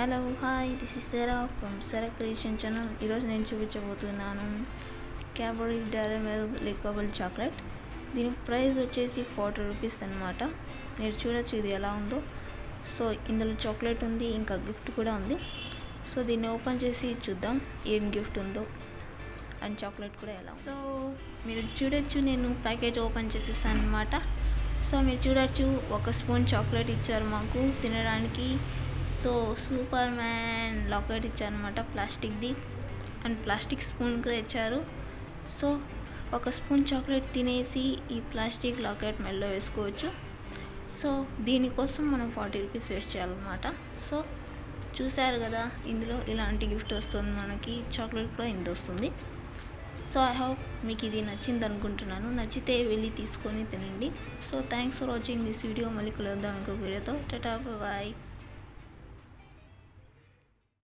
hello hi this is Sera from Sera creation channel ఈరోజు నేను చూపించబోతున్నాను క్యాబరీ డైరమెల్ లికబుల్ చాక్లెట్ దీని ప్రైస్ వచ్చేసి ఫార్టీ రూపీస్ అనమాట మీరు చూడొచ్చు ఇది ఎలా ఉందో సో ఇందులో చాక్లెట్ ఉంది ఇంకా గిఫ్ట్ కూడా ఉంది సో దీన్ని ఓపెన్ చేసి చూద్దాం ఏం గిఫ్ట్ ఉందో అండ్ చాక్లెట్ కూడా ఎలా సో మీరు చూడొచ్చు నేను ప్యాకేజ్ ఓపెన్ చేసేసాను అనమాట సో మీరు చూడొచ్చు ఒక స్పూన్ చాక్లెట్ ఇచ్చారు మాకు తినడానికి సో సూపర్ మ్యాన్ లాకెట్ ఇచ్చారనమాట ప్లాస్టిక్ది అండ్ ప్లాస్టిక్ స్పూన్ కూడా ఇచ్చారు సో ఒక స్పూన్ చాక్లెట్ తినేసి ఈ ప్లాస్టిక్ లాకెట్ మెల్లో వేసుకోవచ్చు సో దీనికోసం మనం ఫార్టీ రూపీస్ వేస్ట్ చేయాలన్నమాట సో చూశారు కదా ఇందులో ఇలాంటి గిఫ్ట్ వస్తుంది మనకి చాక్లెట్ కూడా ఇంత వస్తుంది సో ఐ హోప్ మీకు ఇది నచ్చింది అనుకుంటున్నాను నచ్చితే వెళ్ళి తీసుకొని తినండి so thanks for watching this video మళ్ళీ కలుద్దాం ఇంకొక వీడియోతో టటా బాయ్